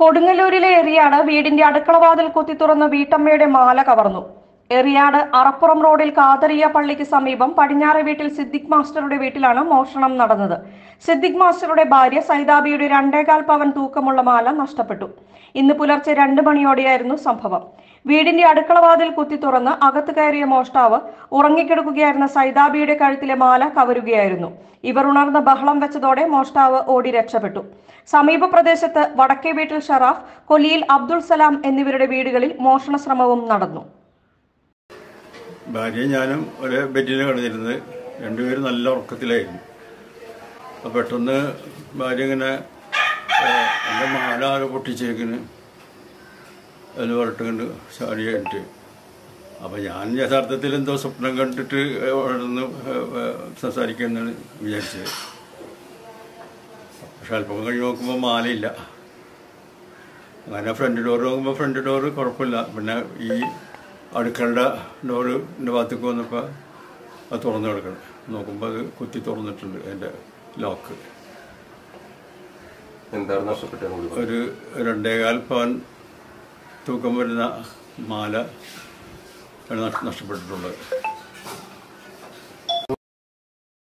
കൊടുങ്ങല്ലൂരിലെ എറിയാട് വീടിന്റെ അടുക്കളവാതിൽ കുത്തി തുറന്ന് വീട്ടമ്മയുടെ മാല കവർന്നു എറിയാട് അറപ്പുറം റോഡിൽ കാതറിയ പള്ളിക്ക് സമീപം പടിഞ്ഞാറെ വീട്ടിൽ സിദ്ദിഖ് മാസ്റ്ററുടെ വീട്ടിലാണ് മോഷണം നടന്നത് സിദ്ദിഖ് മാസ്റ്ററുടെ ഭാര്യ സൈതാബിയുടെ രണ്ടേകാൽ പവൻ തൂക്കമുള്ള മാല നഷ്ടപ്പെട്ടു ഇന്ന് പുലർച്ചെ രണ്ട് മണിയോടെയായിരുന്നു സംഭവം വീടിന്റെ അടുക്കളവാതിൽ കുത്തി തുറന്ന് അകത്ത് കയറിയ മോഷ്ടാവ് ഉറങ്ങിക്കിടക്കുകയായിരുന്ന സൈതാബിയുടെ കഴുത്തിലെ മാല കവരുകയായിരുന്നു ഇവർ ഉണർന്ന് ബഹളം വെച്ചതോടെ മോഷ്ടാവ് ഓടി രക്ഷപ്പെട്ടു സമീപ പ്രദേശത്ത് വടക്കേ വീട്ടിൽ ഷറാഫ് കൊല്ലിയിൽ അബ്ദുൾ സലാം എന്നിവരുടെ വീടുകളിൽ മോഷണ ശ്രമവും നടന്നു ഭാര്യയും ഞാനും ഒരേ ബെഡിൽ കിടന്നിരുന്നത് രണ്ടുപേരും നല്ല ഉറക്കത്തിലായിരുന്നു അപ്പോൾ പെട്ടെന്ന് ഭാര്യ ഇങ്ങനെ ഏഹ്, എൻ്റെ മാല ആകെ പൊട്ടിച്ചേക്കിന് എന്ന് പറഞ്ഞിട്ട് ചാടി കഴിഞ്ഞിട്ട് അപ്പോൾ ഞാൻ യഥാർത്ഥത്തിൽ എന്തോ സ്വപ്നം കണ്ടിട്ട് ഉണർന്ന് സംസാരിക്കാമെന്നാണ് വിചാരിച്ചത് പക്ഷെ അല്പം കഴിഞ്ഞ് നോക്കുമ്പോൾ മാലയില്ല അങ്ങനെ ഫ്രണ്ട് ഡോർ നോക്കുമ്പോൾ ഫ്രണ്ട് ഡോറ് കുഴപ്പമില്ല പിന്നെ ഈ അടുക്കളയുടെ ഡോറിൻ്റെ ഭാഗത്തേക്ക് വന്നപ്പോൾ അത് തുറന്നു കിടക്കണം നോക്കുമ്പോൾ അത് കുത്തി തുറന്നിട്ടുണ്ട് അതിൻ്റെ ലോക്ക് എന്താണ് നഷ്ടപ്പെട്ടത് കൂടി ഒരു രണ്ടേകാൽ പവൻ തൂക്കം വരുന്ന മാല ആണ് നഷ്ട- നഷ്ടപ്പെട്ടിട്ടുള്ളത്